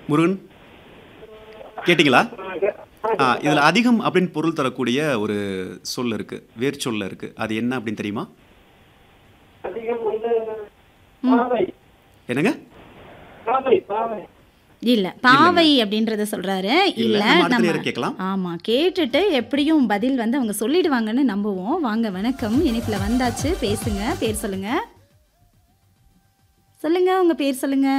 முருகன் கேட்டிங்களா ஆ இதில் அதிகம் அப்படின்னு பொருள் தரக்கூடிய ஒரு சொல் இருக்கு வேர் சொல்ல இருக்கு அது என்ன அப்படின்னு தெரியுமா அதிகம் வந்து பாவை என்னங்க பாவை பாவை இல்ல பாவை அப்படின்றத சொல்றாரு இல்ல, இல்ல நம்ம அடுத்த நம்ம நேரம் கேட்கலாம். ஆமா கேட்டுட்டு எப்படியும் பதில் வந்து அவங்க சொல்லிடுவாங்கன்னு நம்புவோம் வாங்க வணக்கம் இணைப்புல வந்தாச்சு பேசுங்க பேர் சொல்லுங்க சொல்லுங்க உங்க பேர் சொல்லுங்க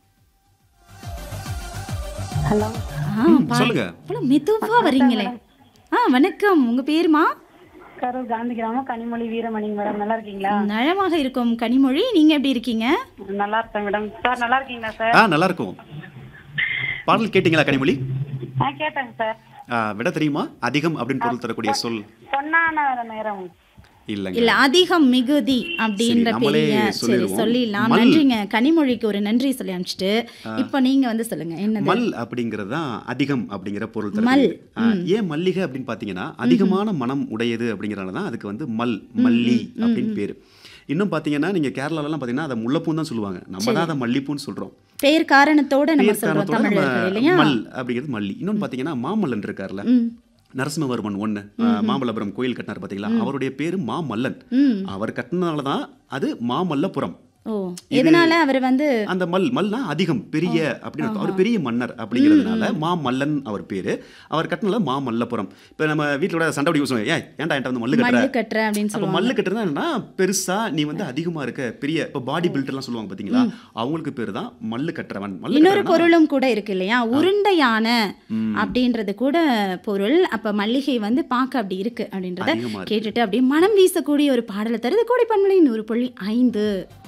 ஹலோ ஆ, பா- சொல்லுங்க. இவ்வளவு மெதுவா வரீங்களே ஆ வணக்கம் உங்க பேருமா கரூர் காந்தி கிராமம் கனிமொழி வீரமணிங்க மேடம் நல்லா இருக்கீங்களா நலமாக இருக்கும் கனிமொழி நீங்க எப்படி இருக்கீங்க நல்லா இருக்கேன் மேடம் சார் நல்லா இருக்கீங்களா சார் ஆ நல்லா இருக்கும் பாடல் கேட்டிங்களா கனிமொழி ஆ கேட்டேங்க சார் ஆ, விட தெரியுமா அதிகம் அப்படின்னு பொருள் தரக்கூடிய சொல் பொன்னான நேரம் இல்லைங்க இல்ல அதிகம் மிகுதி அப்படின்ற சரி, நம்மளே பெரிய சரி சொல்லிடுவோம். சொல்லிடலாம் மல். நன்றிங்க கனிமொழிக்கு ஒரு நன்றி சொல்லி அனுப்பிச்சிட்டு இப்போ நீங்க வந்து சொல்லுங்க என்னது மல் அப்படிங்கிறது தான் அதிகம் அப்படிங்கிற பொருள் மல். தரக்கூடியது. ஆ, ஏன் மல்லிகை அப்படின்னு பார்த்தீங்கன்னா அதிகமான மனம் உடையது அப்படிங்கிறனால தான் அதுக்கு வந்து மல் மல்லி அப்படின்னு பேர் இன்னும் பார்த்தீங்கன்னா நீங்கள் கேரளாலலாம் பார்த்தீங்கன்னா அதை முல்லைப்பூன்னு தான் சொல்லுவாங்க நம்ம தான் அதை மல்லிப்பூன்னு சொல்கிறோம் பேர் காரணத்தோட நம்ம பேர் சொல்றோம் காரணத்தோட நம்ம தமிழர்கள் இல்லையா மல் அப்படிங்கிறது மல்லி இன்னொன்று பார்த்தீங்கன்னா மாமல்லன் இருக்கார்ல ம். நரசிம்மவர்மன் ஒன்று மாமல்லபுரம் கோயில் கட்டினார் பார்த்தீங்களா அவருடைய பேரு மாமல்லன் ம். அவர் கட்டினதால தான் அது மாமல்லபுரம் ஓ எதனால அவர் வந்து அந்த மல் மல்னா அதிகம் பெரிய அப்படின்னு அர்த்தம். அவர் பெரிய மன்னர் அப்படிங்கிறதுனால மாமல்லன் அவர் பேரு அவர் கட்டினால மாமல்லபுரம் இப்போ நம்ம வீட்டோட சண்டை பிடிக்க சொல்லுவாங்க ஏன் ஏன்டா என்கிட்ட வந்து மல்லு கட்டுற மல்லு கட்டுற அப்படின்னு அப்போ சொல்லுவாங்க மல்லு கட்டுறதுனா என்னன்னா பெருசா நீ வந்து அதிகமா இருக்க பெரிய இப்போ பாடி பில்டர்லாம் சொல்லுவாங்க பாத்தீங்களா அவங்களுக்கு பேர் தான் மல்லு கட்டுறவன் மல்லு இன்னொரு கட்டுறவன்னா- பொருளும் கூட இருக்கு இல்லையா உருண்டையான அப்படின்றது கூட பொருள் அப்ப மல்லிகை வந்து பார்க்க அப்படி இருக்கு அப்படின்றத அதிகமா இருக்கு. கேட்டுட்டு அப்படியே மனம் வீசக்கூடிய ஒரு பாடலை தருது கோடி பண்பலை நூறு புள்ளி ஐந்து